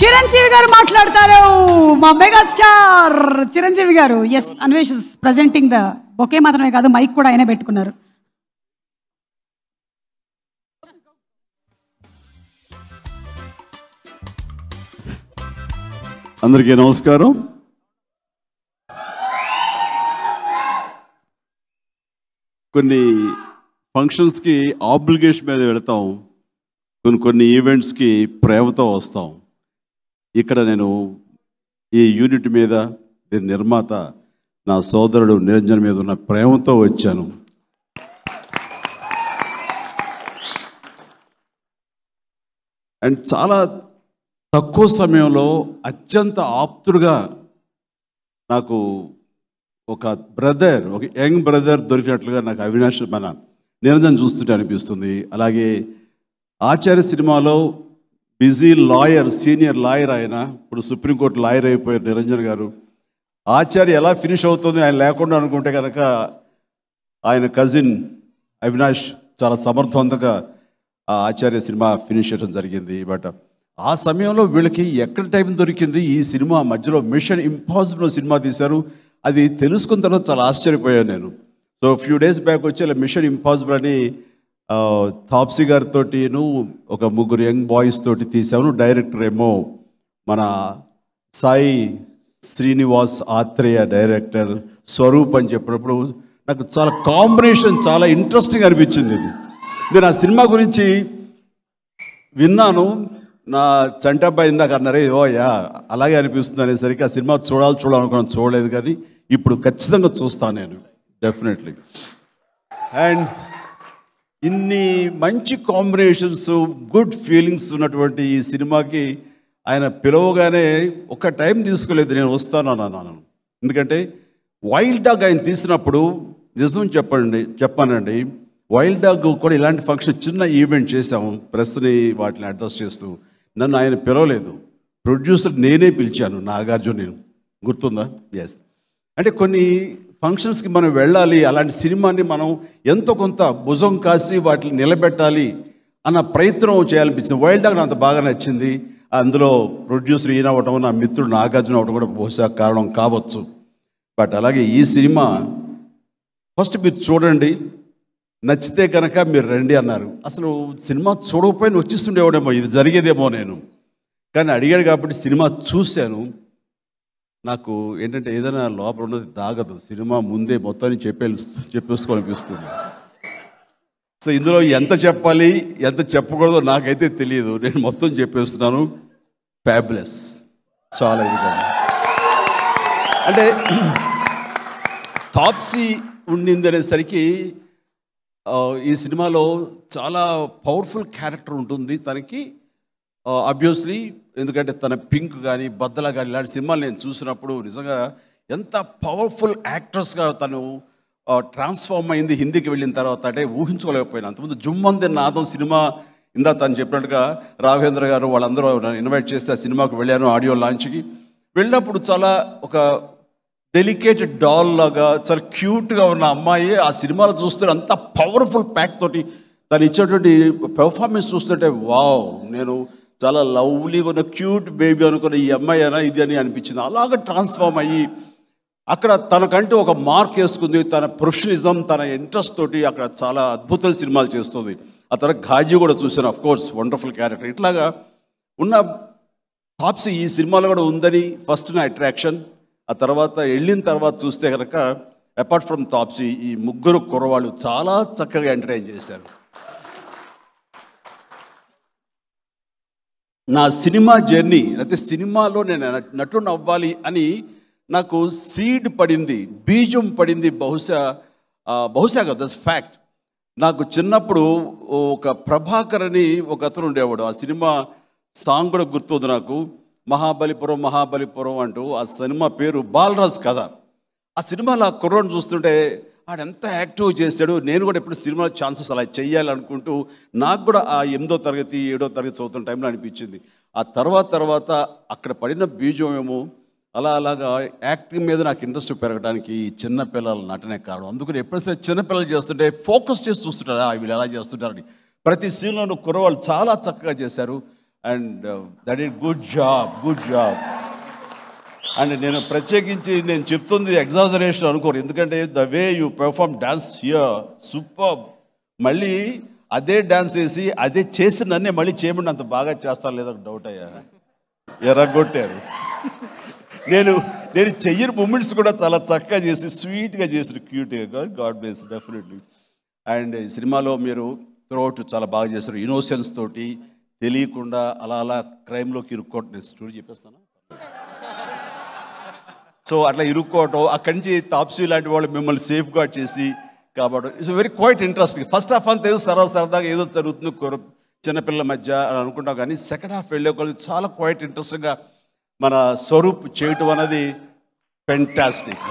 చిరంజీవి గారు మాట్లాడతారు మా mega star Chiranjeevi garu S Anvesh presenting the ఒకే మాత్రమే కాదు మైక్ కూడా ఆయనే పెట్టుకున్నారు అందరికీ నమస్కారం కొన్ని ఫంక్షన్స్కి ఆబ్లిగేషన్ మీద వెళతాం కొన్ని కొన్ని ఈవెంట్స్కి ప్రేమతో వస్తాం ఇక్కడ నేను ఈ యూనిట్ మీద దీని నిర్మాత నా సోదరుడు నిరంజన్ మీద ఉన్న ప్రేమతో వచ్చాను అండ్ చాలా తక్కువ సమయంలో అత్యంత ఆప్తుడుగా నాకు ఒక బ్రదర్ ఒక యంగ్ బ్రదర్ దొరికినట్లుగా నాకు అవినాష్ మన నిరంజన్ చూస్తుంటే అనిపిస్తుంది అలాగే ఆచార్య సినిమాలో బిజీ లాయర్ సీనియర్ లాయర్ ఆయన ఇప్పుడు సుప్రీంకోర్టు లాయర్ అయిపోయారు నిరంజన్ గారు ఆచార్య ఎలా ఫినిష్ అవుతుంది ఆయన లేకుండా అనుకుంటే కనుక ఆయన కజిన్ అవినాష్ చాలా సమర్థవంతంగా ఆ ఆచార్య సినిమా ఫినిష్ చేయడం జరిగింది బట్ ఆ సమయంలో వీళ్ళకి ఎక్కడ టైం దొరికింది ఈ సినిమా మధ్యలో మిషన్ ఇంపాసిబుల్ సినిమా తీశారు అది తెలుసుకున్న తర్వాత చాలా ఆశ్చర్యపోయాను నేను సో ఫ్యూ డేస్ బ్యాక్ వచ్చి ఇలా మిషన్ ఇంపాసిబుల్ అని ఆ, తాప్సీ గారితోటిను ఒక ముగ్గురు యంగ్ బాయ్స్ తోటి తీసాము డైరెక్టర్ ఏమో మన సాయి శ్రీనివాస్ ఆత్రేయ డైరెక్టర్ స్వరూప్ అని చెప్పినప్పుడు నాకు చాలా కాంబినేషన్ చాలా ఇంట్రెస్టింగ్ అనిపించింది ఇది నేను ఆ సినిమా గురించి విన్నాను నా చంటబ్బాయి ఇందాక అన్నారే ఓ యా అలాగే అనిపిస్తుంది అనేసరికి ఆ సినిమా చూడాలి చూడాలనుకున్నాను చూడలేదు కానీ ఇప్పుడు ఖచ్చితంగా చూస్తాను నేను డెఫినెట్లీ అండ్ ఇన్ని మంచి కాంబినేషన్స్ గుడ్ ఫీలింగ్స్ ఉన్నటువంటి ఈ సినిమాకి ఆయన పిలవగానే ఒక టైం తీసుకోలేదు నేను వస్తాను అని అన్నాను ఎందుకంటే వైల్డ్ డాగ్ ఆయన తీసినప్పుడు నిజం చెప్పండి చెప్పానండి వైల్డ్ డాగ్ కూడా ఇలాంటి ఫంక్షన్ చిన్న ఈవెంట్ చేశాము ప్రెస్ని వాటిని అడ్రస్ చేస్తూ నన్ను ఆయన పిలవలేదు ప్రొడ్యూసర్ నేనే పిలిచాను నాగార్జున గుర్తుందా ఎస్ అంటే కొన్ని ఫంక్షన్స్కి మనం వెళ్ళాలి అలాంటి సినిమాని మనం ఎంతో కొంత భుజం కాసి వాటిని నిలబెట్టాలి అన్న ప్రయత్నం చేయాలనిపించింది వైల్డ్ డాగ్ నాకు అంత బాగా నచ్చింది అందులో ప్రొడ్యూసర్ ఈయన అవటం నా మిత్రుడు నాగార్జున అవటం కూడా బహుశా కారణం కావచ్చు బట్ అలాగే ఈ సినిమా ఫస్ట్ మీరు చూడండి నచ్చితే కనుక మీరు రండి అన్నారు అసలు సినిమా చూడకపోయినా వచ్చిస్తుండేవాడేమో ఇది జరిగేదేమో నేను కానీ అడిగాడు కాబట్టి సినిమా చూశాను నాకు ఏంటంటే ఏదైనా లోపల ఉన్నది దాగదు సినిమా ముందే మొత్తాన్ని చెప్పే చెప్పేసుకోవాలనిపిస్తుంది సో ఇందులో ఎంత చెప్పాలి ఎంత చెప్పకూడదో నాకైతే తెలియదు నేను మొత్తం చెప్పేస్తున్నాను ఫ్యాబులస్ చాలా ఇదిగా అంటే టాప్సీ ఉండింది అనేసరికి ఆ, ఈ సినిమాలో చాలా పవర్ఫుల్ క్యారెక్టర్ ఉంటుంది తనకి అబ్వియస్లీ ఎందుకంటే తన పింక్ కానీ బద్దల కానీ ఇలాంటి సినిమాలు నేను చూసినప్పుడు నిజంగా ఎంత పవర్ఫుల్ యాక్ట్రెస్గా తను ట్రాన్స్ఫార్మ్ అయింది హిందీకి వెళ్ళిన తర్వాత అంటే ఊహించుకోలేకపోయినా అంతకుముందు జుమ్మంది నాదం సినిమా ఇందా తను చెప్పినట్టుగా రాఘవేంద్ర గారు వాళ్ళందరూ నన్ను ఇన్వైట్ చేస్తే ఆ సినిమాకు వెళ్ళాను ఆడియో లాంచ్కి వెళ్ళినప్పుడు చాలా ఒక డెలికేట్ డాల్ లాగా చాలా క్యూట్గా ఉన్న అమ్మాయి ఆ సినిమాలో చూస్తుంటే అంత పవర్ఫుల్ ప్యాక్ తోటి తను ఇచ్చేటువంటి పెర్ఫార్మెన్స్ చూస్తుంటే వావ్ నేను చాలా లవ్లీగా ఉన్న క్యూట్ బేబీ అనుకున్న ఈ అమ్మాయి అయినా ఇది అని అనిపించింది అలాగ ట్రాన్స్ఫార్మ్ అయ్యి అక్కడ తనకంటూ ఒక మార్క్ వేసుకుంది తన ప్రొఫెషనలిజం తన ఇంట్రెస్ట్ తోటి అక్కడ చాలా అద్భుతమైన సినిమాలు చేస్తుంది ఆ తర్వాత ఘాజీ కూడా చూశాను అఫ్ కోర్స్ వండర్ఫుల్ క్యారెక్టర్ ఇట్లాగా ఉన్న టాప్స్ ఈ సినిమాలో కూడా ఉందని ఫస్ట్ నా అట్రాక్షన్ ఆ తర్వాత వెళ్ళిన తర్వాత చూస్తే కనుక అపార్ట్ ఫ్రమ్ తాప్సీ ఈ ముగ్గురు కుర్రవాళ్ళు చాలా చక్కగా ఎంటర్టైన్ చేశారు నా సినిమా జర్నీ అయితే సినిమాలో నేను నట్- నటుడు అవ్వాలి అని నాకు సీడ్ పడింది బీజం పడింది బహుశా ఆ, బహుశా కదా దస్ ఫ్యాక్ట్ నాకు చిన్నప్పుడు ఒక ప్రభాకర్ అని ఒక అతను ఉండేవాడు ఆ సినిమా సాంగ్ కూడా గుర్తుంది నాకు మహాబలిపురం మహాబలిపురం అంటూ ఆ సినిమా పేరు బాలరాజ్ కథ ఆ సినిమాలో ఆ కుర్రోని చూస్తుంటే ఆడు ఎంత యాక్టివ్ చేశాడు నేను కూడా ఎప్పుడు సినిమా ఛాన్సెస్ అలా చెయ్యాలనుకుంటూ నాకు కూడా ఆ ఎనిమిదో తరగతి ఏడో తరగతి చదువుతున్న టైంలో అనిపించింది ఆ తర్వాత తర్వాత అక్కడ పడిన బీజం ఏమో అలా అలాగా యాక్టింగ్ మీద నాకు ఇంట్రెస్ట్ పెరగడానికి ఈ చిన్న పిల్లల నటనే కారణం అందుకని ఎప్పుడైతే చిన్నపిల్లలు చేస్తుంటే ఫోకస్ చేసి చూస్తుంటారు "ఆ, వీళ్ళు ఎలా చేస్తుంటారని ప్రతి సీన్లోనూ కుర్రవాళ్ళు చాలా చక్కగా చేశారు and that is good job good job and నేను ప్రత్యేకించి నేను చెప్తుంది ఎగ్జాజరేషన్ అనుకోరు ఎందుకంటే the way you perform dance here super మళ్ళీ అదే డాన్స్ వేసి అదే చేసి నన్నే మళ్ళీ చేయమని అంత బాగా చేస్తాను లేదా డౌట్ అయ్యా ఎర్రగొట్టారు నేను నేను చెయ్యని మూమెంట్స్ కూడా చాలా చక్కగా చేసి స్వీట్గా చేసిన క్యూట్గా గాడ్ బ్లెస్ డెఫినెట్లీ అండ్ ఈ సినిమాలో మీరు త్రోట్ చాలా బాగా చేశారు ఇన్నోసెన్స్ తోటి తెలియకుండా అలా అలా క్రైమ్లోకి ఇరుక్కోవటం నేను స్టోరీ చెప్పేస్తాను సో అట్లా ఇరుక్కోవటం అక్కడి నుంచి తాప్సీ లాంటి వాళ్ళు మిమ్మల్ని సేఫ్ గార్డ్ చేసి కాబట్టి it's very quite interesting first half అంతా ఏదో సరదా సరదాగా ఏదో జరుగుతుంది కొర- చిన్నపిల్లల మధ్య అని అనుకుంటాం కానీ సెకండ్ హాఫ్ వెళ్ళే కొద్ది చాలా క్వైట్ ఇంట్రెస్టింగ్గా మన స్వరూప్ చేయటం అనేది fantastic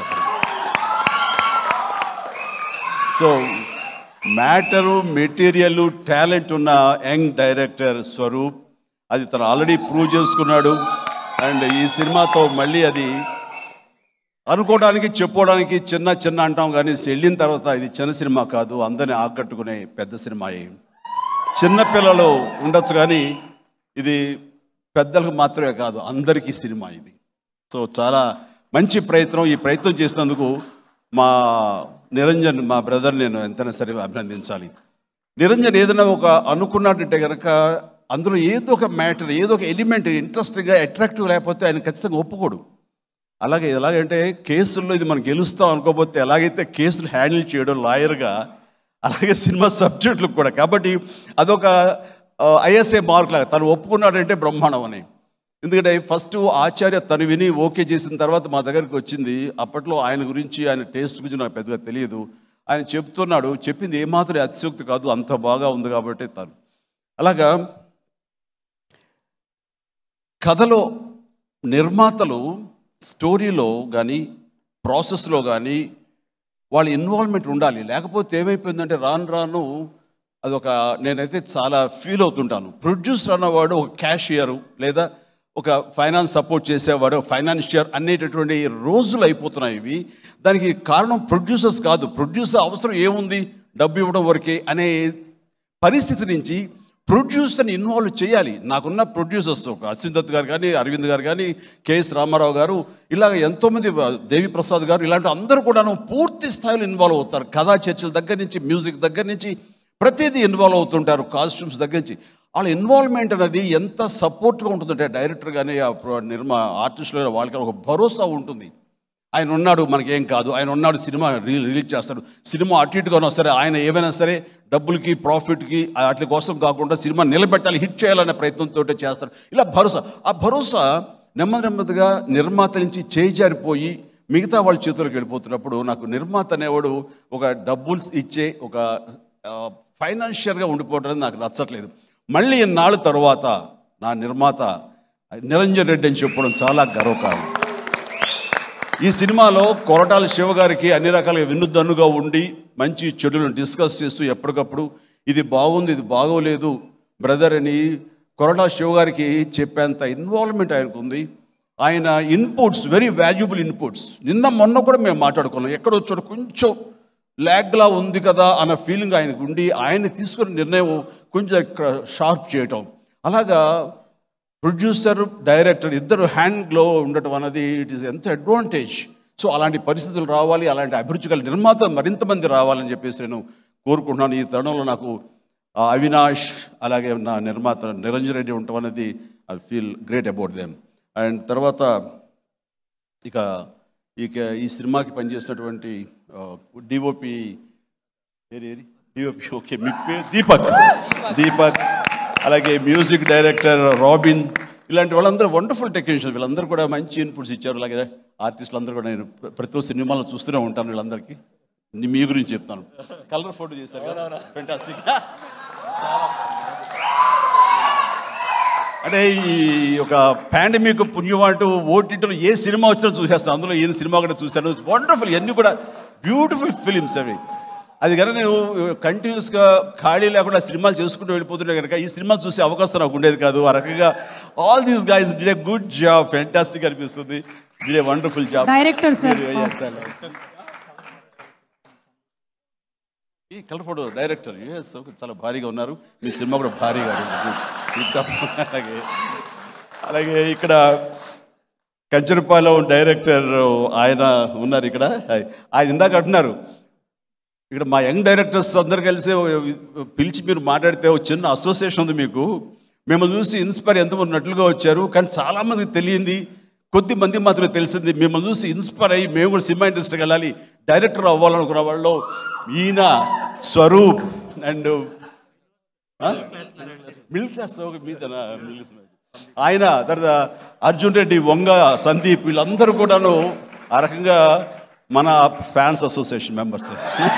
so matter material talent ఉన్న యంగ్ డైరెక్టర్ స్వరూప్ అది తను ఆల్రెడీ ప్రూవ్ చేసుకున్నాడు అండ్ ఈ సినిమాతో మళ్ళీ అది అనుకోవడానికి చెప్పుకోవడానికి చిన్న చిన్న అంటాం కానీ వెళ్ళిన తర్వాత ఇది చిన్న సినిమా కాదు అందరిని ఆకట్టుకునే పెద్ద సినిమా చిన్నపిల్లలు ఉండొచ్చు కానీ ఇది పెద్దలకు మాత్రమే కాదు అందరికీ సినిమా ఇది సో చాలా మంచి ప్రయత్నం ఈ ప్రయత్నం చేసినందుకు మా నిరంజన్ మా బ్రదర్ నేను ఎంతైనా సరే అభినందించాలి నిరంజన్ ఏదైనా ఒక అనుకున్నట్టుంటే కనుక అందులో ఏదో ఒక మ్యాటర్ ఏదో ఒక ఎలిమెంట్ ఇంట్రెస్టింగ్గా అట్రాక్టివ్ లేకపోతే ఆయన ఖచ్చితంగా ఒప్పుకోడు అలాగే ఎలాగంటే కేసుల్లో ఇది మనం గెలుస్తాం అనుకోకపోతే ఎలాగైతే కేసులు హ్యాండిల్ చేయడం లాయర్గా అలాగే సినిమా సబ్జెక్టులు కూడా కాబట్టి అదొక ఐఎస్ఏ మార్క్ లాగా తను ఒప్పుకున్నాడంటే బ్రహ్మాండం అని ఎందుకంటే ఫస్ట్ ఆచార్య తను విని ఓకే చేసిన తర్వాత మా దగ్గరికి వచ్చింది అప్పట్లో ఆయన గురించి ఆయన టేస్ట్ గురించి నాకు పెద్దగా తెలియదు ఆయన చెప్తున్నాడు చెప్పింది ఏమాత్రం అతిశయోక్తి కాదు అంత బాగా ఉంది కాబట్టి తను అలాగా కథలో నిర్మాతలు స్టోరీలో కానీ ప్రాసెస్లో కానీ వాళ్ళ ఇన్వాల్వ్మెంట్ ఉండాలి లేకపోతే ఏమైపోయిందంటే రాను రాను అదొక నేనైతే చాలా ఫీల్ అవుతుంటాను ప్రొడ్యూసర్ అన్నవాడు ఒక క్యాషియర్ లేదా ఒక ఫైనాన్స్ సపోర్ట్ చేసేవాడు ఫైనాన్షియర్ అనేటటువంటి రోజులు అయిపోతున్నాయి ఇవి దానికి కారణం ప్రొడ్యూసర్స్ కాదు ప్రొడ్యూసర్ అవసరం ఏముంది డబ్బు ఇవ్వడం వరకే అనే పరిస్థితి నుంచి ప్రొడ్యూసర్ని ఇన్వాల్వ్ చేయాలి నాకున్న ప్రొడ్యూసర్స్ ఒక అశ్విన్ దత్ గారు కానీ అరవింద్ గారు కానీ కేఎస్ రామారావు గారు ఇలాగ ఎంతోమంది దేవి ప్రసాద్ గారు ఇలాంటి అందరూ కూడాను పూర్తి స్థాయిలో ఇన్వాల్వ్ అవుతారు కథా చర్చల దగ్గర నుంచి మ్యూజిక్ దగ్గర నుంచి ప్రతిదీ ఇన్వాల్వ్ అవుతుంటారు కాస్ట్యూమ్స్ దగ్గర నుంచి వాళ్ళ ఇన్వాల్వ్మెంట్ అనేది ఎంత సపోర్ట్గా ఉంటుందంటే డైరెక్టర్ కానీ ఆ ప్రో- నిర్మా ఆర్టిస్టులు వాళ్ళకి ఒక భరోసా ఉంటుంది ఆయన ఉన్నాడు మనకేం కాదు ఆయన ఉన్నాడు సినిమా రీ- రిలీజ్ చేస్తాడు సినిమా అటు ఇటుగానో సరే ఆయన ఏమైనా సరే డబ్బులకి ప్రాఫిట్కి వాటి కోసం కాకుండా సినిమా నిలబెట్టాలి హిట్ చేయాలనే ప్రయత్నంతో చేస్తాడు ఇలా భరోసా ఆ భరోసా నెమ్మది నెమ్మదిగా నిర్మాత నుంచి చేజారిపోయి మిగతా వాళ్ళ చేతులకు వెళ్ళిపోతున్నప్పుడు నాకు నిర్మాత అనేవాడు ఒక డబ్బులు ఇచ్చే ఒక ఫైనాన్షియల్గా ఉండిపోవడం నాకు నచ్చట్లేదు మళ్ళీ ఇన్నాళ్ళ తర్వాత నా నిర్మాత నిరంజన్ రెడ్డి అని చెప్పడం చాలా గర్వకారణం ఈ సినిమాలో కొరటాల శివ గారికి అన్ని రకాలుగా వినుద్దన్నుగా ఉండి మంచి చెడులను డిస్కస్ చేస్తూ ఎప్పటికప్పుడు ఇది బాగుంది ఇది బాగోలేదు బ్రదర్ అని కొరటాల శివ గారికి చెప్పేంత ఇన్వాల్వ్మెంట్ ఆయనకు ఉంది ఆయన ఇన్పుట్స్ వెరీ వాల్యుబుల్ ఇన్పుట్స్ నిన్న మొన్న కూడా మేము మాట్లాడుకున్నాం ఎక్కడో చోట కొంచెం ల్యాగ్లా ఉంది కదా అన్న ఫీలింగ్ ఆయనకు ఉండి ఆయన తీసుకున్న నిర్ణయం కొంచెం షార్ప్ చేయటం అలాగా ప్రొడ్యూసర్ డైరెక్టర్ ఇద్దరు హ్యాండ్లో ఉండటం అనేది ఇట్ ఈస్ ఎంత అడ్వాంటేజ్ సో అలాంటి పరిస్థితులు రావాలి అలాంటి అభిరుచి గల నిర్మాత మరింత మంది రావాలని చెప్పేసి నేను కోరుకుంటున్నాను ఈ తరుణంలో నాకు ఆ అవినాష్ అలాగే నా నిర్మాత నిరంజన్ రెడ్డి ఉండటం అనేది I feel great about them and తర్వాత ఇక ఇక ఈ సినిమాకి పనిచేసినటువంటి డిఓపి ఏరి ఏరి డిఓపి ఓకే మీ పేరు దీపక్ దీపక్ అలాగే మ్యూజిక్ డైరెక్టర్ రాబిన్ ఇలాంటి వాళ్ళందరూ వండర్ఫుల్ టెక్నీషియన్స్ వీళ్ళందరూ కూడా మంచి ఇన్పుట్స్ ఇచ్చారు అలాగే ఆర్టిస్టులు అందరూ కూడా నేను ప్ర- ప్రతి ఒక్క సినిమాలో చూస్తూనే ఉంటాను వీళ్ళందరికీ ని- మీ గురించి చెప్తాను కలర్ ఫోటో చేశారు కదా ఫెంటాస్టిక్ అంటే ఈ ఒక పాండమిక్ పుణ్యం అంటూ ఓటీటీలో ఏ సినిమా వచ్చినా చూసేస్తాను అందులో ఏ సినిమా కూడా చూశాను వండర్ఫుల్ ఇవన్నీ కూడా బ్యూటిఫుల్ ఫిలిమ్స్ అవి అది కనుక నేను కంటిన్యూస్గా ఖాళీ లేకుండా సినిమాలు చేసుకుంటూ వెళ్ళిపోతుంటే కనుక ఈ సినిమా చూసే అవకాశం నాకు ఉండేది కాదు ఆ రకంగా all these guys did a good job fantastic అనిపిస్తుంది did a wonderful job director sir ఈ కలర్ ఫోటో డైరెక్టర్ యూఎస్ చాలా భారీగా ఉన్నారు మీ సినిమా కూడా భారీగా ఉంది. అలాగే అలాగే ఇక్కడ కంచరపాలెం డైరెక్టర్ ఆయన ఉన్నారు ఇక్కడ ఆయన ఇందాక అంటున్నారు ఇక్కడ మా యంగ్ డైరెక్టర్స్ అందరు కలిసి పిలిచి మీరు మాట్లాడితే ఒక చిన్న అసోసియేషన్ ఉంది మీకు మిమ్మల్ని చూసి ఇన్స్పైర్ ఎంతమంది నటులుగా వచ్చారు కానీ చాలామందికి తెలియంది కొద్ది మంది మాత్రమే తెలిసింది మిమ్మల్ని చూసి ఇన్స్పైర్ అయ్యి మేము కూడా సినిమా ఇండస్ట్రీకి వెళ్ళాలి డైరెక్టర్ అవ్వాలనుకున్న వాళ్ళు ఈయన స్వరూప్ అండ్ మిడిల్ క్లాస్ మీదనా మిడిల్ క్లాస్ ఆయన తర్వాత అర్జున్ రెడ్డి వంగ సందీప్ వీళ్ళందరూ కూడాను ఆ రకంగా మన ఫ్యాన్స్ అసోసియేషన్ మెంబర్స్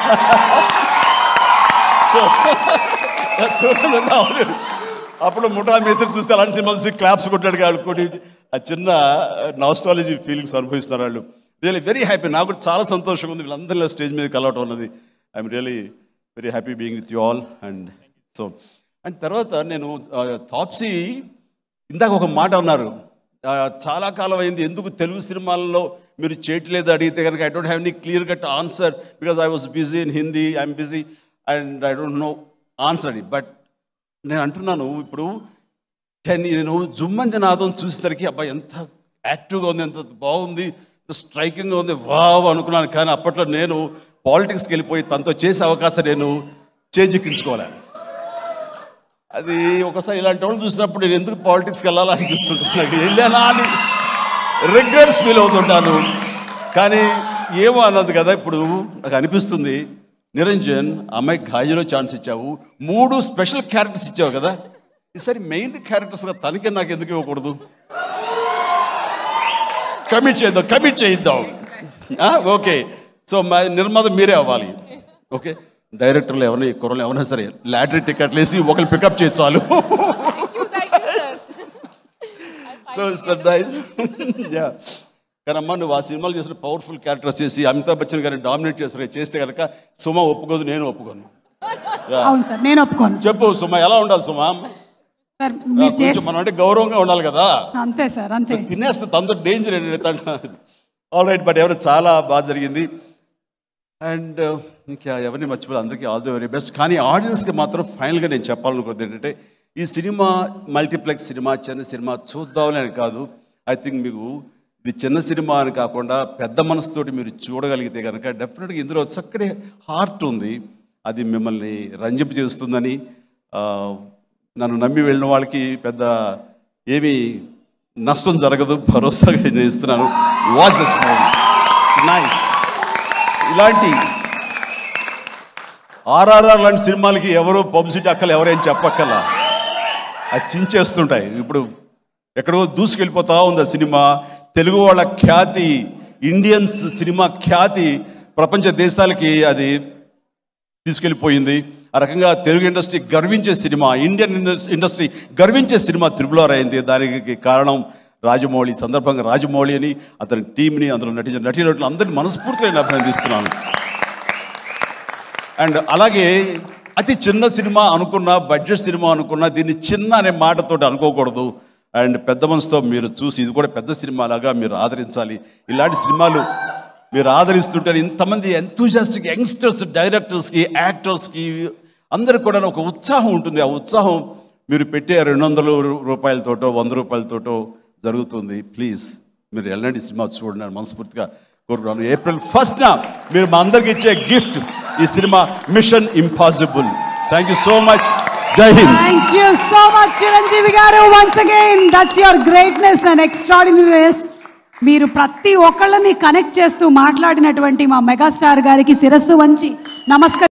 సో చూడండి అవును. అప్పుడు ముఠా మేస్త్రి చూస్తే అలాంటి సినిమాలు చూసి క్లాప్స్ కొట్టాడు కాబట్టి ఆ చిన్న నాస్టాలజీ ఫీలింగ్స్ అనుభవిస్తారు వాళ్ళు రియలీ వెరీ హ్యాపీ నాకు కూడా చాలా సంతోషంగా ఉంది వీళ్ళందరిలో స్టేజ్ మీద కలవటం ఉన్నది I'm really very happy being with you all and so and తర్వాత నేను థాప్సీ ఇందాక ఒక మాట అన్నారు ఆ, చాలా కాలం అయింది ఎందుకు తెలుగు సినిమాల్లో మీరు చేయట్లేదు అడిగితే కనుక I don't have any clear cut answer because I was busy in Hindi I'm busy and I don't know answer అని బట్ నేను అంటున్నాను ఇప్పుడు కానీ నేను జుమ్మంది నాదం చూసేసరికి అబ్బాయి ఎంత యాక్టివ్గా ఉంది ఎంత బాగుంది ఎంత స్ట్రైకింగ్గా ఉంది వావ్ అనుకున్నాను కానీ అప్పట్లో నేను పాలిటిక్స్కి వెళ్ళిపోయి తనతో చేసే అవకాశం నేను చేజిక్కించుకోవాలి అది ఒకసారి ఇలాంటి వాళ్ళు చూసినప్పుడు నేను ఎందుకు పాలిటిక్స్కి వెళ్ళాలని అనిపిస్తుంటాను నాకు వెళ్ళానా అని రిగ్రెట్స్ ఫీల్ అవుతుంటాను కానీ ఏమో అన్నది కదా ఇప్పుడు నాకు అనిపిస్తుంది నిరంజన్ అమ్మాయి గాజులో ఛాన్స్ ఇచ్చావు మూడు స్పెషల్ క్యారెక్టర్స్ ఇచ్చావు కదా ఈసారి మెయిన్ క్యారెక్టర్స్గా తనకే నాకు ఎందుకు ఇవ్వకూడదు కమిట్ చేద్దాం కమిట్ చేయిద్దాం ఆ, ఓకే సో మా నిర్మాత మీరే అవ్వాలి ఓకే డైరెక్టర్లు ఎవరైనా ఈ కుర్రలు ఎవరైనా సరే లాటరీ టికెట్లు వేసి ఒకరు పికప్ చేయొచ్చు చాలు సో ఇట్స్ నైస్ యా కానీ అమ్మ నువ్వు ఆ సినిమాలు చేసిన పవర్ఫుల్ క్యారెక్టర్స్ చేసి అమితాబ్ బచ్చన్ గారిని డామినేట్ చేసిన చేస్తే కనుక సుమ ఒప్పుకోదు నేను ఒప్పుకోను అవును సార్ నేను ఒప్పుకోను చెప్పు సుమ ఎలా ఉండాలి సుమ సార్ మీరు చేసి కొంచెం మనం అంటే గౌరవంగా ఉండాలి కదా అంతే సార్ అంతే తినేస్తే అందరు డేంజర్ ఆల్ రైట్ బట్ ఎవరు చాలా బాగా జరిగింది అండ్ ఇంకా ఎవరిని మర్చిపోదు అందరికీ ఆల్ ది వెరీ బెస్ట్ కానీ ఆడియన్స్కి మాత్రం ఫైనల్గా నేను చెప్పాలనుకుంది ఏంటంటే ఈ సినిమా మల్టీప్లెక్స్ సినిమా చిన్న సినిమా చూద్దామని అని కాదు ఐ థింక్ మీకు ఇది చిన్న సినిమా అని కాకుండా పెద్ద మనసుతోటి మీరు చూడగలిగితే కనుక డెఫినెట్గా ఇందులో చక్కటి హార్ట్ ఉంది అది మిమ్మల్ని రంజింపు చేస్తుందని ఆ, నన్ను నమ్మి వెళ్ళిన వాళ్ళకి పెద్ద ఏమీ నష్టం జరగదు భరోసాగా నేను ఇస్తున్నాను వాచ్ దిస్ మూవీ నైస్ ఇలాంటి ఆర్ఆర్ఆర్ లాంటి సినిమాలకి ఎవరు పబ్లిసిటీ అక్కలు ఎవరేం చెప్పక్కల అది చించేస్తుంటాయి ఇప్పుడు ఎక్కడో దూసుకెళ్ళిపోతా ఉంది ఆ సినిమా తెలుగు వాళ్ళ ఖ్యాతి ఇండియన్స్ సినిమా ఖ్యాతి ప్రపంచ దేశాలకి అది తీసుకెళ్ళిపోయింది ఆ రకంగా తెలుగు ఇండస్ట్రీ గర్వించే సినిమా ఇండియన్ ఇండస్- ఇండస్ట్రీ గర్వించే సినిమా త్రిబులార్ అయింది దానికి కారణం రాజమౌళి ఈ సందర్భంగా రాజమౌళి అని అతని టీంని అందులో నటించిన నటీనటులు అందరినీ మనస్ఫూర్తిగా నేను అభినందిస్తున్నాను అండ్ అలాగే అతి చిన్న సినిమా అనుకున్న బడ్జెట్ సినిమా అనుకున్న దీన్ని చిన్న అనే మాటతోటి అనుకోకూడదు అండ్ పెద్ద మనసుతో మీరు చూసి ఇది కూడా పెద్ద సినిమా లాగా మీరు ఆదరించాలి ఇలాంటి సినిమాలు మీరు ఆదరిస్తుంటే ఇంతమంది ఎంతూజాస్టిక్ యంగ్స్టర్స్ డైరెక్టర్స్కి యాక్టర్స్కి అందరికి కూడా ఒక ఉత్సాహం ఉంటుంది ఆ ఉత్సాహం మీరు పెట్టే రెండు వందల రూపాయలతోటో వంద రూపాయలతోటో జరుగుతుంది ప్లీజ్ మీరు ఎలాంటి సినిమా చూడండి అని మనస్ఫూర్తిగా కోరుకున్నాను ఏప్రిల్ ఫస్ట్న మీరు మా అందరికి ఇచ్చే గిఫ్ట్ ఈ సినిమా mission impossible thank you so much జై హింద్ thank you so much Chiranjeevi garu once again that's your greatness and extraordinariness మీరు ప్రతి ఒక్కళ్ళని కనెక్ట్ చేస్తూ మాట్లాడినటువంటి మా మెగాస్టార్ గారికి శిరస్సు వంచి నమస్కారం